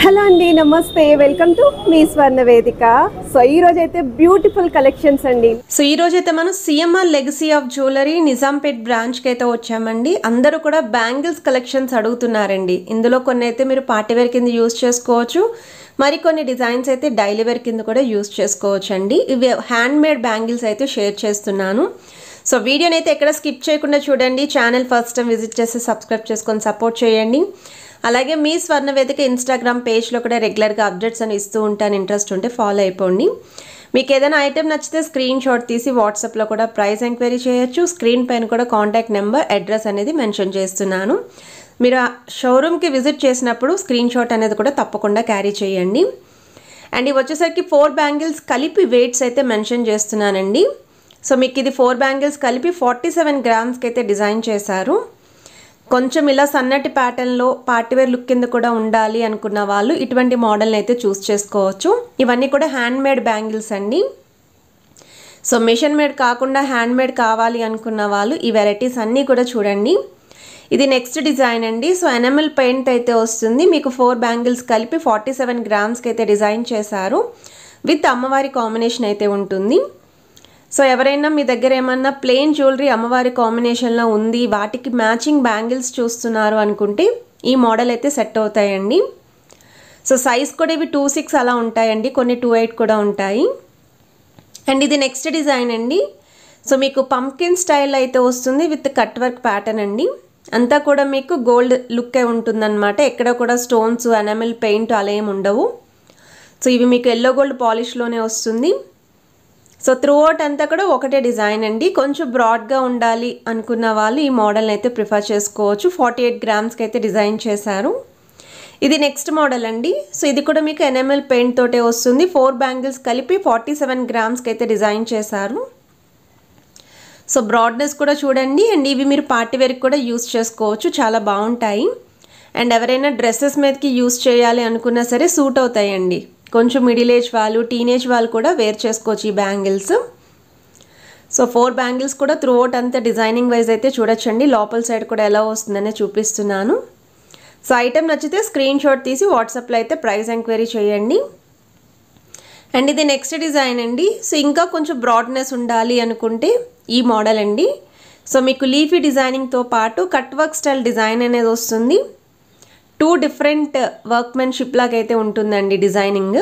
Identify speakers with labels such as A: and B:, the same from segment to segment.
A: hello అండి నమస్తే welcome to me స్వర్ణ వేదిక సో ఈ రోజు అయితే బ్యూటిఫుల్ కలెక్షన్స్ అండి
B: సో ఈ రోజు అయితే మనం CMR legacy of jewellery Nizampet బ్రాంచ్కి అయితే వచ్చామండి అందరూ కూడా బ్యాంగిల్స్ కలెక్షన్స్ అడుగుతున్నారండి ఇందులో కొన్ని అయితే మీరు పార్టీ వేర్ కింద యూస్ చేసుకోవచ్చు మరికొన్ని డిజైన్స్ అయితే డైలీ వేర్ కింద కూడా యూస్ చేసుకోవచ్చు అండి ఇవి హ్యాండ్ మేడ్ బ్యాంగిల్స్ అయితే షేర్ చేస్తున్నాను సో వీడియోని అయితే ఎక్కడ స్కిప్ చేయకుండా చూడండి ఛానల్ ఫస్ట్ టైం విజిట్ చేసి సబ్స్క్రైబ్ చేసుకొని సపోర్ట్ చేయండి అలాగే మీ స్వర్ణ వేదిక ఇన్స్టాగ్రామ్ పేజ్లో కూడా రెగ్యులర్గా అప్డేట్స్ అని ఇస్తూ ఉంటాను ఇంట్రెస్ట్ ఉంటే ఫాలో అయిపోండి మీకు ఏదైనా ఐటెం నచ్చితే స్క్రీన్ షాట్ తీసి వాట్సాప్లో కూడా ప్రైస్ ఎంక్వైరీ చేయొచ్చు స్క్రీన్ పైన కూడా కాంటాక్ట్ నెంబర్ అడ్రస్ అనేది మెన్షన్ చేస్తున్నాను మీరు ఆ షోరూమ్కి విజిట్ చేసినప్పుడు స్క్రీన్ షాట్ అనేది కూడా తప్పకుండా క్యారీ చేయండి అండ్ ఇవి వచ్చేసరికి ఫోర్ బ్యాంగిల్స్ కలిపి వెయిట్స్ అయితే మెన్షన్ చేస్తున్నానండి సో మీకు ఇది ఫోర్ బ్యాంగిల్స్ కలిపి ఫార్టీ సెవెన్ గ్రామ్స్కి అయితే డిజైన్ చేశారు కొంచెం ఇలా సన్నటి ప్యాటర్న్లో పార్టీవేర్ లుక్ కింద కూడా ఉండాలి అనుకున్న వాళ్ళు ఇటువంటి మోడల్ని అయితే చూస్ చేసుకోవచ్చు ఇవన్నీ కూడా హ్యాండ్ మేడ్ బ్యాంగిల్స్ అండి సో మిషన్ మేడ్ కాకుండా హ్యాండ్ మేడ్ కావాలి అనుకున్న వాళ్ళు ఈ వెరైటీస్ అన్నీ కూడా చూడండి ఇది నెక్స్ట్ డిజైన్ అండి సో ఎనమల్ పెయింట్ అయితే వస్తుంది మీకు ఫోర్ బ్యాంగిల్స్ కలిపి ఫార్టీ సెవెన్ గ్రామ్స్కి అయితే డిజైన్ చేశారు విత్ అమ్మవారి కాంబినేషన్ అయితే ఉంటుంది సో ఎవరైనా మీ దగ్గర ఏమన్నా ప్లెయిన్ జ్యువెలరీ అమ్మవారి కాంబినేషన్లో ఉంది వాటికి మ్యాచింగ్ బ్యాంగిల్స్ చూస్తున్నారు అనుకుంటే ఈ మోడల్ అయితే సెట్ అవుతాయండి సో సైజ్ కూడా ఇవి టూ సిక్స్ అలా ఉంటాయండి కొన్ని టూ ఎయిట్ కూడా ఉంటాయి అండ్ ఇది నెక్స్ట్ డిజైన్ అండి సో మీకు పంకిన్ స్టైల్ అయితే వస్తుంది విత్ కట్ వర్క్ ప్యాటర్న్ అండి అంతా కూడా మీకు గోల్డ్ లుక్ ఉంటుందన్నమాట ఎక్కడ కూడా స్టోన్స్ ఎనమిల్ పెయింట్ అలా ఏమి ఉండవు సో ఇవి మీకు ఎల్లో గోల్డ్ పాలిష్లోనే వస్తుంది సో త్రూ అవుట్ అంతా కూడా ఒకటే డిజైన్ అండి కొంచెం బ్రాడ్గా ఉండాలి అనుకున్న వాళ్ళు ఈ మోడల్ని అయితే ప్రిఫర్ చేసుకోవచ్చు ఫార్టీ ఎయిట్ గ్రామ్స్కి అయితే డిజైన్ చేశారు ఇది నెక్స్ట్ మోడల్ అండి సో ఇది కూడా మీకు ఎన్ఎంఎల్ పెయింట్ తోటే వస్తుంది ఫోర్ బ్యాంగిల్స్ కలిపి ఫార్టీ సెవెన్ గ్రామ్స్కి అయితే డిజైన్ చేశారు సో బ్రాడ్నెస్ కూడా చూడండి అండ్ ఇవి మీరు పార్టీ వేర్కి కూడా యూస్ చేసుకోవచ్చు చాలా బాగుంటాయి అండ్ ఎవరైనా డ్రెస్సెస్ మీదకి యూస్ చేయాలి అనుకున్నా సరే సూట్ అవుతాయండి కొంచెం మిడిల్ ఏజ్ వాళ్ళు టీనేజ్ వాళ్ళు కూడా వేర్ చేసుకోవచ్చు ఈ బ్యాంగిల్స్ సో ఫోర్ బ్యాంగిల్స్ కూడా త్రూ అవుట్ అంతా డిజైనింగ్ వైజ్ అయితే చూడొచ్చండి లోపల సైడ్ కూడా ఎలా వస్తుందనే చూపిస్తున్నాను సో ఐటెం నచ్చితే స్క్రీన్ షాట్ తీసి వాట్సాప్లో అయితే ప్రైస్ ఎంక్వైరీ చేయండి అండ్ ఇది నెక్స్ట్ డిజైన్ అండి సో ఇంకా కొంచెం బ్రాడ్నెస్ ఉండాలి అనుకుంటే ఈ మోడల్ అండి సో మీకు లీఫీ డిజైనింగ్తో పాటు కట్ వర్క్ స్టైల్ డిజైన్ అనేది వస్తుంది టూ డిఫరెంట్ వర్క్మెన్షిప్ లాగా అయితే ఉంటుందండి డిజైనింగ్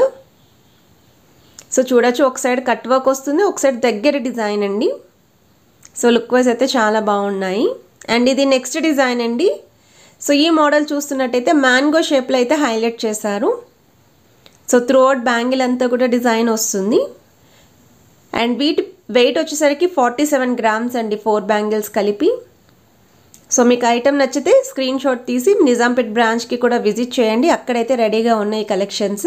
B: సో చూడొచ్చు ఒక సైడ్ కట్ వర్క్ వస్తుంది ఒక సైడ్ దగ్గర డిజైన్ అండి సో లుక్ వైజ్ అయితే చాలా బాగున్నాయి అండ్ ఇది నెక్స్ట్ డిజైన్ అండి సో ఈ మోడల్ చూస్తున్నట్టయితే మ్యాంగో షేప్లో అయితే హైలైట్ చేశారు సో త్రూ అవుట్ బ్యాంగిల్ అంతా కూడా డిజైన్ వస్తుంది అండ్ వీటి వెయిట్ వచ్చేసరికి ఫార్టీ సెవెన్ గ్రామ్స్ అండి ఫోర్ బ్యాంగిల్స్ కలిపి సో మీకు ఐటెం నచ్చితే స్క్రీన్ షాట్ తీసి నిజాంపేట్ బ్రాంచ్కి కూడా విజిట్ చేయండి అక్కడైతే రెడీగా ఉన్నాయి కలెక్షన్స్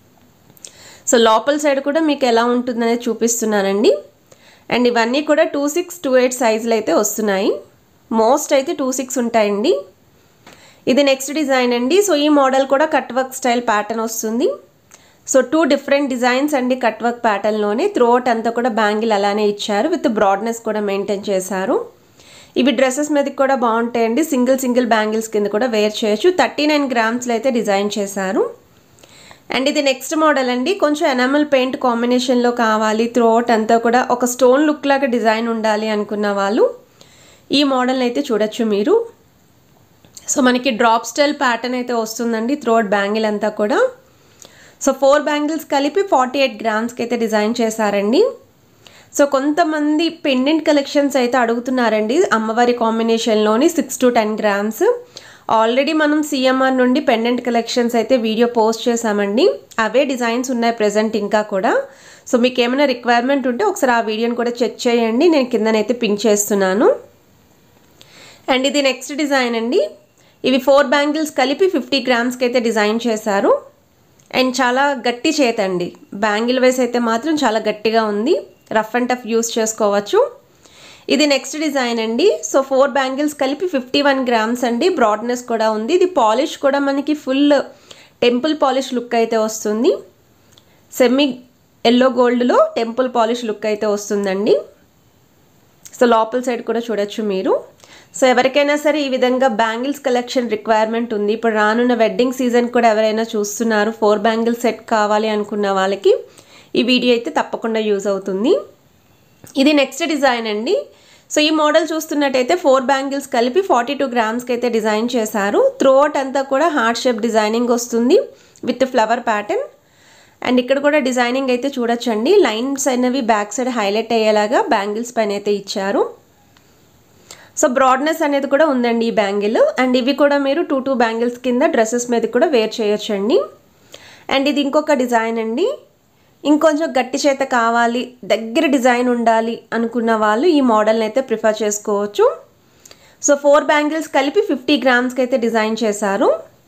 B: సో లోపల సైడ్ కూడా మీకు ఎలా ఉంటుందనేది చూపిస్తున్నానండి అండ్ ఇవన్నీ కూడా టూ సిక్స్ టూ ఎయిట్ సైజులు అయితే వస్తున్నాయి మోస్ట్ అయితే టూ సిక్స్ ఉంటాయండి ఇది నెక్స్ట్ డిజైన్ అండి సో ఈ మోడల్ కూడా కట్ వర్క్ స్టైల్ ప్యాటర్న్ వస్తుంది సో టూ డిఫరెంట్ డిజైన్స్ అండి కట్ వర్క్ ప్యాటర్న్లోనే త్రోట్ అంతా కూడా బ్యాంగిల్ అలానే ఇచ్చారు విత్ బ్రాడ్నెస్ కూడా మెయింటైన్ చేశారు ఇవి డ్రెస్సెస్ మీదకి కూడా బాగుంటాయండి సింగిల్ సింగిల్ బ్యాంగిల్స్ కింద కూడా వేర్ చేయొచ్చు థర్టీ నైన్ గ్రామ్స్లో అయితే డిజైన్ చేశారు అండ్ ఇది నెక్స్ట్ మోడల్ అండి కొంచెం ఎనామల్ పెయింట్ కాంబినేషన్లో కావాలి త్రోట్ అంతా కూడా ఒక స్టోన్ లుక్ లాగా డిజైన్ ఉండాలి అనుకున్న వాళ్ళు ఈ మోడల్ని అయితే చూడొచ్చు మీరు సో మనకి డ్రాప్ స్టైల్ ప్యాటర్న్ అయితే వస్తుందండి త్రోట్ బ్యాంగిల్ అంతా కూడా సో ఫోర్ బ్యాంగిల్స్ కలిపి ఫార్టీ ఎయిట్ గ్రామ్స్కి అయితే డిజైన్ చేశారండి సో కొంతమంది పెండెంట్ కలెక్షన్స్ అయితే అడుగుతున్నారండి అమ్మవారి కాంబినేషన్లోని six to ten grams already మనం సిఎంఆర్ నుండి పెండెంట్ కలెక్షన్స్ అయితే వీడియో పోస్ట్ చేసామండి అవే డిజైన్స్ ఉన్నాయి ప్రజెంట్ ఇంకా కూడా సో మీకు ఏమైనా రిక్వైర్మెంట్ ఉంటే ఒకసారి ఆ వీడియోని కూడా చెక్ చేయండి నేను కిందనైతే పింక్ చేస్తున్నాను అండ్ ఇది నెక్స్ట్ డిజైన్ అండి ఇవి ఫోర్ బ్యాంగిల్స్ కలిపి ఫిఫ్టీ గ్రామ్స్కి అయితే డిజైన్ చేశారు అండ్ చాలా గట్టి చేత అండి బ్యాంగిల్ వైస్ అయితే మాత్రం చాలా గట్టిగా ఉంది రఫ్ అండ్ టఫ్ యూస్ చేసుకోవచ్చు ఇది నెక్స్ట్ డిజైన్ అండి సో ఫోర్ బ్యాంగిల్స్ కలిపి ఫిఫ్టీ వన్ గ్రామ్స్ అండి బ్రాడ్నెస్ కూడా ఉంది ఇది పాలిష్ కూడా మనకి ఫుల్ టెంపుల్ పాలిష్ లుక్ అయితే వస్తుంది సెమీ ఎల్లో గోల్డ్లో టెంపుల్ పాలిష్ లుక్ అయితే వస్తుందండి సో లోపల సైడ్ కూడా చూడొచ్చు మీరు సో ఎవరికైనా సరే ఈ విధంగా బ్యాంగిల్స్ కలెక్షన్ రిక్వైర్మెంట్ ఉంది ఇప్పుడు రానున్న వెడ్డింగ్ సీజన్ కూడా ఎవరైనా చూస్తున్నారు ఫోర్ బ్యాంగిల్ సెట్ కావాలి అనుకున్న వాళ్ళకి ఈ వీడియో అయితే తప్పకుండా యూజ్ అవుతుంది ఇది నెక్స్ట్ డిజైన్ అండి సో ఈ మోడల్ చూస్తున్నట్టయితే ఫోర్ బ్యాంగిల్స్ కలిపి ఫార్టీ టూ గ్రామ్స్కి అయితే డిజైన్ చేశారు త్రోట్ అంతా కూడా హార్ట్ షేప్ డిజైనింగ్ వస్తుంది విత్ ఫ్లవర్ ప్యాటర్న్ అండ్ ఇక్కడ కూడా డిజైనింగ్ అయితే చూడొచ్చండి లైన్స్ అనేవి బ్యాక్ సైడ్ హైలైట్ అయ్యేలాగా బ్యాంగిల్స్ పైన అయితే ఇచ్చారు సో బ్రాడ్నెస్ అనేది కూడా ఉందండి ఈ బ్యాంగిల్ అండ్ ఇవి కూడా మీరు టూ టూ బ్యాంగిల్స్ కింద డ్రెస్సెస్ మీద కూడా వేర్ చేయొచ్చండి అండ్ ఇది ఇంకొక డిజైన్ అండి ఇంకొంచెం గట్టి చేత కావాలి దగ్గర డిజైన్ ఉండాలి అనుకున్న వాళ్ళు ఈ మోడల్ని అయితే ప్రిఫర్ చేసుకోవచ్చు సో ఫోర్ బ్యాంగిల్స్ కలిపి ఫిఫ్టీ గ్రామ్స్కి అయితే డిజైన్ చేశారు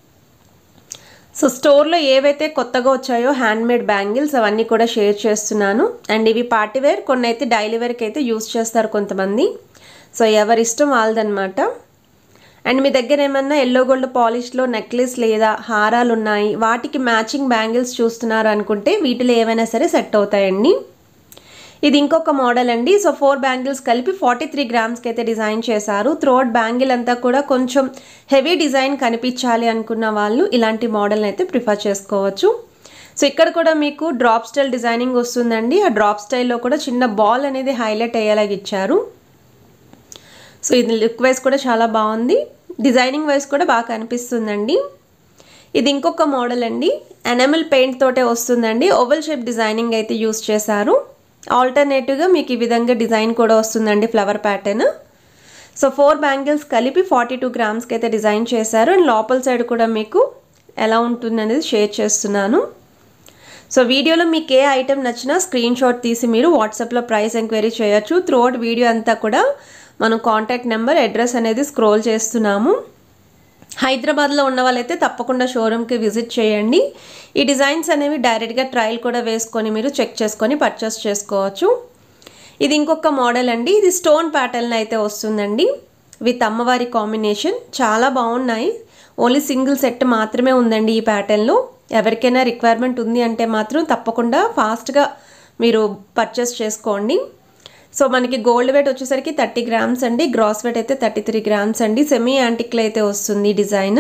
B: సో స్టోర్లో ఏవైతే కొత్తగా వచ్చాయో హ్యాండ్మేడ్ బ్యాంగిల్స్ అవన్నీ కూడా షేర్ చేస్తున్నాను అండ్ ఇవి పార్టీ వేర్ కొన్ని అయితే డైలీ వేర్కి అయితే యూస్ చేస్తారు కొంతమంది సో ఎవరి ఇష్టం వాళ్ళదనమాట అండ్ మీ దగ్గర ఏమన్నా ఎల్లో గోల్డ్ పాలిష్లో నెక్లెస్ లేదా హారాలు ఉన్నాయి వాటికి మ్యాచింగ్ బ్యాంగిల్స్ చూస్తున్నారు అనుకుంటే వీటిలో ఏవైనా సరే సెట్ అవుతాయండి ఇది ఇంకొక మోడల్ అండి సో ఫోర్ బ్యాంగిల్స్ కలిపి ఫార్టీ త్రీ గ్రామ్స్కి అయితే డిజైన్ చేశారు త్రోట్ బ్యాంగిల్ అంతా కూడా కొంచెం హెవీ డిజైన్ కనిపించాలి అనుకున్న వాళ్ళు ఇలాంటి మోడల్ని అయితే ప్రిఫర్ చేసుకోవచ్చు సో ఇక్కడ కూడా మీకు డ్రాప్ స్టైల్ డిజైనింగ్ వస్తుందండి ఆ డ్రాప్ స్టైల్లో కూడా చిన్న బాల్ అనేది హైలైట్ అయ్యేలాగా ఇచ్చారు సో ఇది లుక్ వైజ్ కూడా చాలా బాగుంది డిజైనింగ్ వైజ్ కూడా బాగా కనిపిస్తుందండి ఇది ఇంకొక మోడల్ అండి ఎనమల్ పెయింట్ తోటే వస్తుందండి ఓవల్ షేప్ డిజైనింగ్ అయితే యూస్ చేశారు ఆల్టర్నేటివ్గా మీకు ఈ విధంగా డిజైన్ కూడా వస్తుందండి flower pattern so four bangles కలిపి ఫార్టీ టూ గ్రామ్స్కి అయితే డిజైన్ చేశారు అండ్ లోపల సైడ్ కూడా మీకు ఎలా ఉంటుంది అనేది షేర్ చేస్తున్నాను సో వీడియోలో మీకు ఏ ఐటెం నచ్చినా స్క్రీన్ షాట్ తీసి మీరు వాట్సాప్లో ప్రైస్ ఎంక్వైరీ చేయొచ్చు త్రూఅవుట్ వీడియో అంతా కూడా మనం కాంటాక్ట్ నెంబర్ అడ్రస్ అనేది స్క్రోల్ చేస్తున్నాము హైదరాబాద్లో ఉన్న వాళ్ళైతే తప్పకుండా షోరూమ్కి విజిట్ చేయండి ఈ డిజైన్స్ అనేవి డైరెక్ట్గా ట్రయల్ కూడా వేసుకొని మీరు చెక్ చేసుకొని పర్చేస్ చేసుకోవచ్చు ఇది ఇంకొక మోడల్ అండి ఇది స్టోన్ ప్యాటర్న్ అయితే వస్తుందండి విత్ అమ్మవారి కాంబినేషన్ చాలా బాగున్నాయి ఓన్లీ సింగిల్ సెట్ మాత్రమే ఉందండి ఈ ప్యాటర్న్లో ఎవరికైనా రిక్వైర్మెంట్ ఉంది అంటే మాత్రం తప్పకుండా ఫాస్ట్గా మీరు పర్చేస్ చేసుకోండి సో మనకి గోల్డ్ వెయిట్ వచ్చేసరికి థర్టీ గ్రామ్స్ అండి గ్రాస్ వెయిట్ అయితే థర్టీ త్రీ గ్రామ్స్ అండి సెమీ యాంటిక్లో అయితే వస్తుంది డిజైన్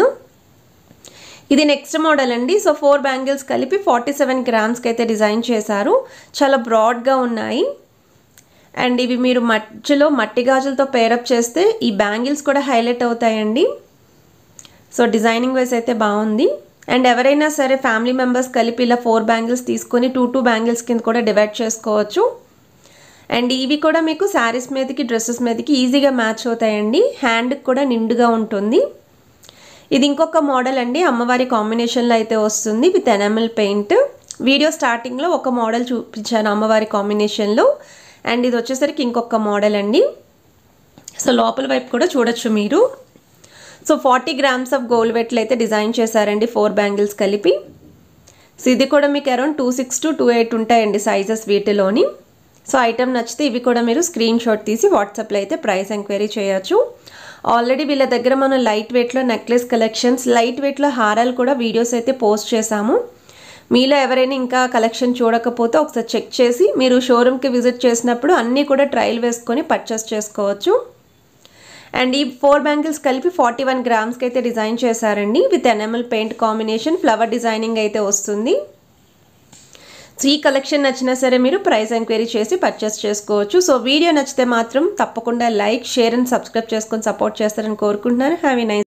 B: ఇది నెక్స్ట్ మోడల్ అండి సో ఫోర్ బ్యాంగిల్స్ కలిపి ఫార్టీ సెవెన్ గ్రామ్స్కి అయితే డిజైన్ చేశారు చాలా బ్రాడ్గా ఉన్నాయి అండ్ ఇవి మీరు మధ్యలో మట్టి గాజులతో పేరప్ చేస్తే ఈ బ్యాంగిల్స్ కూడా హైలైట్ అవుతాయండి సో డిజైనింగ్ వైజ్ అయితే బాగుంది అండ్ ఎవరైనా సరే ఫ్యామిలీ మెంబర్స్ కలిపి ఇలా ఫోర్ బ్యాంగిల్స్ తీసుకొని టూ టూ బ్యాంగిల్స్ కింద కూడా డివైడ్ చేసుకోవచ్చు అండ్ ఇవి కూడా మీకు శారీస్ మీదకి డ్రెస్సెస్ మీదకి ఈజీగా మ్యాచ్ అవుతాయండి హ్యాండ్కి కూడా నిండుగా ఉంటుంది ఇది ఇంకొక మోడల్ అండి అమ్మవారి కాంబినేషన్లో అయితే వస్తుంది విత్ ఎనామిల్ పెయింట్ వీడియో స్టార్టింగ్లో ఒక మోడల్ చూపించాను అమ్మవారి కాంబినేషన్లో అండ్ ఇది వచ్చేసరికి ఇంకొక మోడల్ అండి సో లోపల వైపు కూడా చూడొచ్చు మీరు so forty grams of gold వెట్లు అయితే డిజైన్ చేశారండి ఫోర్ బ్యాంగిల్స్ కలిపి సో ఇది కూడా మీకు around two six to two eight ఉంటాయండి సైజెస్ వీటిలోని సో ఐటమ్ నచ్చితే ఇవి కూడా మీరు స్క్రీన్ షాట్ తీసి వాట్సాప్లో అయితే ప్రైస్ ఎంక్వైరీ చేయొచ్చు ఆల్రెడీ వీళ్ళ దగ్గర మనం లైట్ వెయిట్లో నెక్లెస్ కలెక్షన్స్ లైట్ వెయిట్లో హారాలు కూడా వీడియోస్ అయితే పోస్ట్ చేశాము మీలో ఎవరైనా ఇంకా కలెక్షన్ చూడకపోతే ఒకసారి చెక్ చేసి మీరు షోరూమ్కి విజిట్ చేసినప్పుడు అన్నీ కూడా ట్రయల్ వేసుకొని పర్చేస్ చేసుకోవచ్చు అండ్ ఈ ఫోర్ బ్యాంగిల్స్ కలిపి ఫార్టీ వన్ గ్రామ్స్కి అయితే డిజైన్ చేశారండి with enamel paint combination flower designing అయితే వస్తుంది సో ఈ కలెక్షన్ నచ్చినా సరే మీరు ప్రైస్ ఎంక్వైరీ చేసి పర్చేస్ చేసుకోవచ్చు సో వీడియో నచ్చితే మాత్రం తప్పకుండా లైక్ షేర్ అండ్ సబ్స్క్రైబ్ చేసుకొని సపోర్ట్ చేస్తారని కోరుకుంటున్నాను హ్యావీ నైస్